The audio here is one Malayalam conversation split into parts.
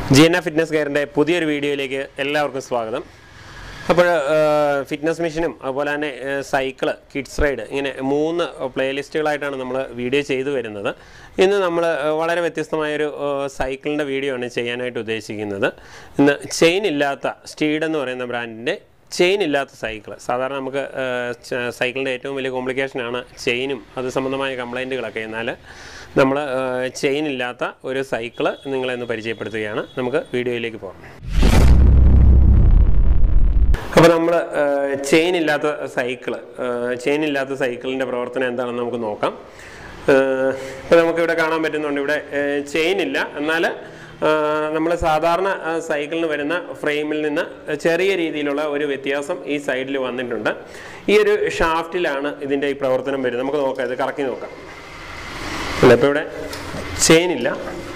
ജി എൻ എ ഫിറ്റ്നസ് കെയറിൻ്റെ പുതിയൊരു വീഡിയോയിലേക്ക് എല്ലാവർക്കും സ്വാഗതം അപ്പോൾ ഫിറ്റ്നസ് മിഷനും അതുപോലെ തന്നെ സൈക്കിള് കിഡ്സ് റൈഡ് ഇങ്ങനെ മൂന്ന് പ്ലേലിസ്റ്റുകളായിട്ടാണ് നമ്മൾ വീഡിയോ ചെയ്തു വരുന്നത് ഇന്ന് നമ്മൾ വളരെ വ്യത്യസ്തമായൊരു സൈക്കിളിൻ്റെ വീഡിയോ ആണ് ചെയ്യാനായിട്ട് ഉദ്ദേശിക്കുന്നത് ഇന്ന് ചെയിൻ ഇല്ലാത്ത സ്റ്റീഡ് എന്ന് പറയുന്ന ബ്രാൻഡിൻ്റെ ചെയിൻ ഇല്ലാത്ത സൈക്കിൾ സാധാരണ നമുക്ക് സൈക്കിളിൻ്റെ ഏറ്റവും വലിയ കോംപ്ലിക്കേഷനാണ് ചെയിനും അത് സംബന്ധമായ കംപ്ലൈൻറ്റുകളൊക്കെ എന്നാൽ നമ്മൾ ചെയിൻ ഇല്ലാത്ത ഒരു സൈക്കിള് നിങ്ങളെ ഒന്ന് പരിചയപ്പെടുത്തുകയാണ് നമുക്ക് വീഡിയോയിലേക്ക് പോകാം അപ്പോൾ നമ്മൾ ചെയിൻ ഇല്ലാത്ത സൈക്കിള് ചെയിൻ ഇല്ലാത്ത സൈക്കിളിൻ്റെ പ്രവർത്തനം എന്താണെന്ന് നമുക്ക് നോക്കാം ഇപ്പോൾ നമുക്കിവിടെ കാണാൻ പറ്റുന്നുണ്ട് ഇവിടെ ചെയിൻ ഇല്ല എന്നാൽ നമ്മൾ സാധാരണ ആ, സൈക്കിളിന് വരുന്ന ഫ്രെയിമിൽ നിന്ന് ചെറിയ രീതിയിലുള്ള ഒരു വ്യത്യാസം ഈ സൈഡിൽ വന്നിട്ടുണ്ട് ഈ ഒരു ഷാഫ്റ്റിലാണ് ഇതിൻ്റെ ഈ പ്രവർത്തനം വരുന്നത് നമുക്ക് നോക്കാം ഇത് കറക്കി നോക്കാം അല്ല ഇപ്പോൾ ഇവിടെ ചെയിൻ ഇല്ല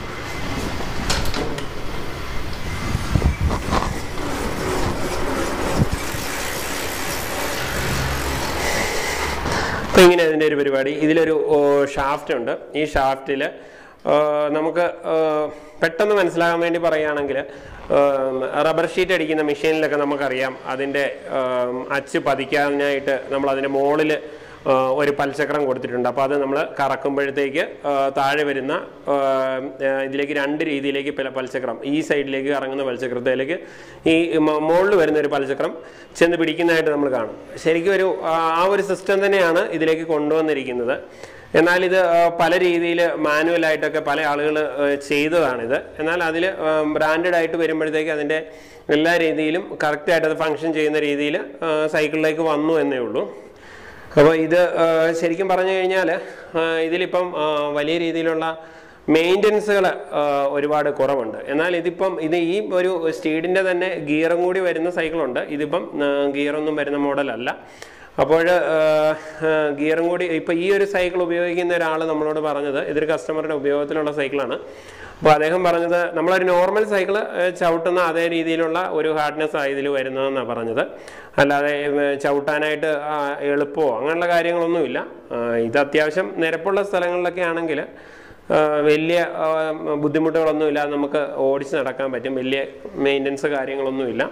അപ്പോൾ ഇങ്ങനെ അതിൻ്റെ ഒരു പരിപാടി ഇതിലൊരു ഷാഫ്റ്റ് ഉണ്ട് ഈ ഷാഫ്റ്റിൽ നമുക്ക് ആ, പെട്ടെന്ന് മനസ്സിലാകാൻ വേണ്ടി പറയുകയാണെങ്കിൽ റബ്ബർ ഷീറ്റ് അടിക്കുന്ന മെഷീനിലൊക്കെ നമുക്കറിയാം അതിൻ്റെ ആ, അച്ച് പതിക്കാനായിട്ട് നമ്മൾ അതിൻ്റെ മുകളിൽ ഒരു പൽചക്രം കൊടുത്തിട്ടുണ്ട് അപ്പോൾ അത് നമ്മൾ കറക്കുമ്പോഴത്തേക്ക് ആ, താഴെ വരുന്ന ആ, ആ, ഇതിലേക്ക് രണ്ട് രീതിയിലേക്ക് പല പൽചക്രം ഈ സൈഡിലേക്ക് കറങ്ങുന്ന പൽചക്രത്തിലേക്ക് ഈ മുകളിൽ വരുന്ന ഒരു പൽചക്രം ചെന്ന് പിടിക്കുന്നതായിട്ട് നമ്മൾ കാണും ശരിക്കും ഒരു ആ ആ ഒരു സിസ്റ്റം തന്നെയാണ് ഇതിലേക്ക് കൊണ്ടുവന്നിരിക്കുന്നത് എന്നാൽ ഇത് ആ, പല രീതിയിൽ മാനുവലായിട്ടൊക്കെ പല ആളുകൾ ചെയ്തതാണിത് എന്നാൽ അതിൽ ബ്രാൻഡഡ് ആയിട്ട് വരുമ്പോഴത്തേക്ക് അതിൻ്റെ എല്ലാ രീതിയിലും കറക്റ്റായിട്ട് അത് ഫങ്ഷൻ ചെയ്യുന്ന രീതിയിൽ സൈക്കിളിലേക്ക് വന്നു എന്നേ ഉള്ളൂ അപ്പോൾ ഇത് ആ, ശരിക്കും പറഞ്ഞു കഴിഞ്ഞാൽ ഇതിലിപ്പം ആ, വലിയ രീതിയിലുള്ള മെയിൻ്റനൻസുകൾ ഒരുപാട് കുറവുണ്ട് എന്നാൽ ഇതിപ്പം ഇത് ഈ ഒരു സ്റ്റീഡിൻ്റെ തന്നെ ഗിയറും കൂടി വരുന്ന സൈക്കിളുണ്ട് ഇതിപ്പം ഗിയറൊന്നും വരുന്ന മോഡലല്ല അപ്പോൾ ഗിയറും കൂടി ഇപ്പോൾ ഈ ഒരു സൈക്കിൾ ഉപയോഗിക്കുന്ന ഒരാൾ നമ്മളോട് പറഞ്ഞത് ഇതൊരു കസ്റ്റമറുടെ ഉപയോഗത്തിലുള്ള സൈക്കിളാണ് അപ്പോൾ അദ്ദേഹം പറഞ്ഞത് നമ്മളൊരു നോർമൽ സൈക്കിൾ ചവിട്ടുന്ന അതേ രീതിയിലുള്ള ഒരു ഹാർഡ്നെസ് ആ ഇതിൽ വരുന്നതെന്നാണ് പറഞ്ഞത് അല്ലാതെ ഉം, ചവിട്ടാനായിട്ട് ആ, എളുപ്പമോ അങ്ങനെയുള്ള കാര്യങ്ങളൊന്നുമില്ല ആ, ഇത് അത്യാവശ്യം നിരപ്പുള്ള സ്ഥലങ്ങളിലൊക്കെ ആണെങ്കിൽ ആ, വലിയ ആ, ബുദ്ധിമുട്ടുകളൊന്നും ഇല്ലാതെ നമുക്ക് ഓടിച്ച് നടക്കാൻ പറ്റും വലിയ മെയിൻ്റനൻസ് കാര്യങ്ങളൊന്നുമില്ല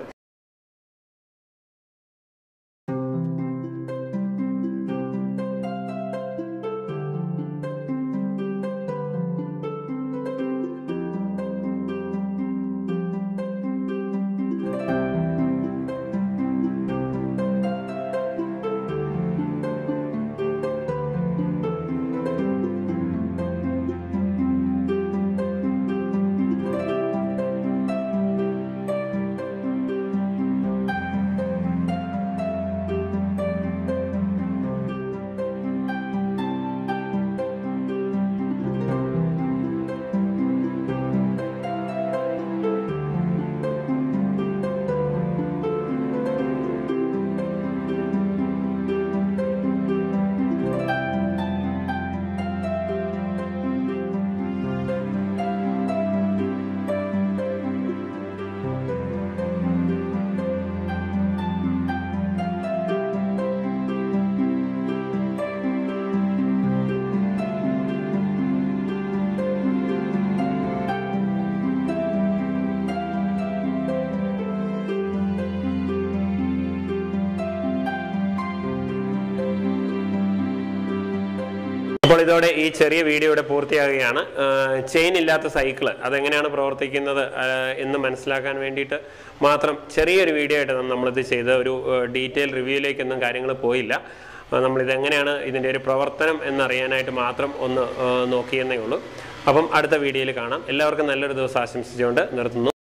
അപ്പോൾ ഇതോടെ ഈ ചെറിയ വീഡിയോ ഇവിടെ പൂർത്തിയാകുകയാണ് ചെയിൻ ഇല്ലാത്ത സൈക്കിള് അതെങ്ങനെയാണ് പ്രവർത്തിക്കുന്നത് ആ, എന്ന് മനസ്സിലാക്കാൻ വേണ്ടിയിട്ട് മാത്രം ചെറിയൊരു വീഡിയോ ആയിട്ട് നമ്മളിത് ചെയ്ത ഒരു ഡീറ്റെയിൽ റിവ്യൂയിലേക്കൊന്നും കാര്യങ്ങൾ പോയില്ല ആ, നമ്മളിതെങ്ങനെയാണ് ഇതിൻ്റെ ഒരു പ്രവർത്തനം എന്നറിയാനായിട്ട് മാത്രം ഒന്ന് ആ, നോക്കിയെന്നേ ഉള്ളൂ അപ്പം അടുത്ത വീഡിയോയിൽ കാണാം എല്ലാവർക്കും നല്ലൊരു ദിവസം ആശംസിച്ചുകൊണ്ട് നിർത്തുന്നു